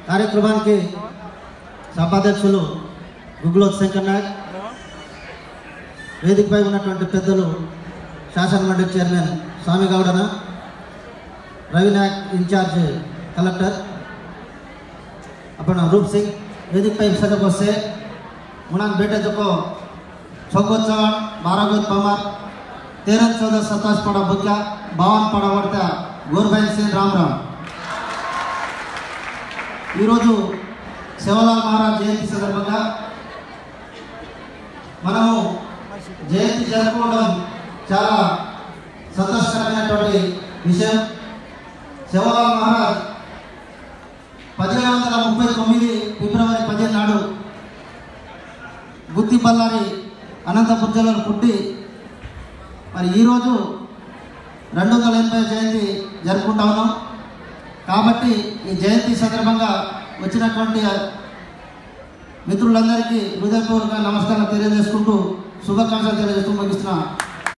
కార్యక్రమానికి సభాధ్యక్షులు గుగ్గులోత్ శంకర్ నాయక్ వేదికపై ఉన్నటువంటి పెద్దలు శాసన మండలి చైర్మన్ స్వామి గౌడన రవి నాయక్ ఇన్ఛార్జ్ కలెక్టర్ अपन रूप सिंह वेदिक पे सजग से मुनाक बेटे जको छोगोत चव्हाण बारागोत पवार तेरह चौदह सत्ताईस पड़ा बुक्या बावन పడ పడతా గోర్భైన్ సింగ్ రామరావు ఈరోజు శివలాల్ మహారాజ్ జయంతి సందర్భంగా మనము జయంతి జరుపుకోవడం చాలా సంతోషకరమైనటువంటి విషయం శివలాల్ మహారాజ్ పదిహేడు వందల ముప్పై తొమ్మిది ఫిబ్రవరి పదిహేను నాడు గుత్తి బళ్ళారి అనంతపురం జిల్లాలో పుట్టి మరి ఈరోజు రెండు వందల ఎనభై జయంతి జరుపుకుంటా ఉన్నాం కాబట్టి ఈ జయంతి సందర్భంగా వచ్చినటువంటి మిత్రులందరికీ హృదయపూర్వక నమస్కారం తెలియజేసుకుంటూ శుభాకాంక్షలు తెలియజేస్తూ ముగిస్తున్నా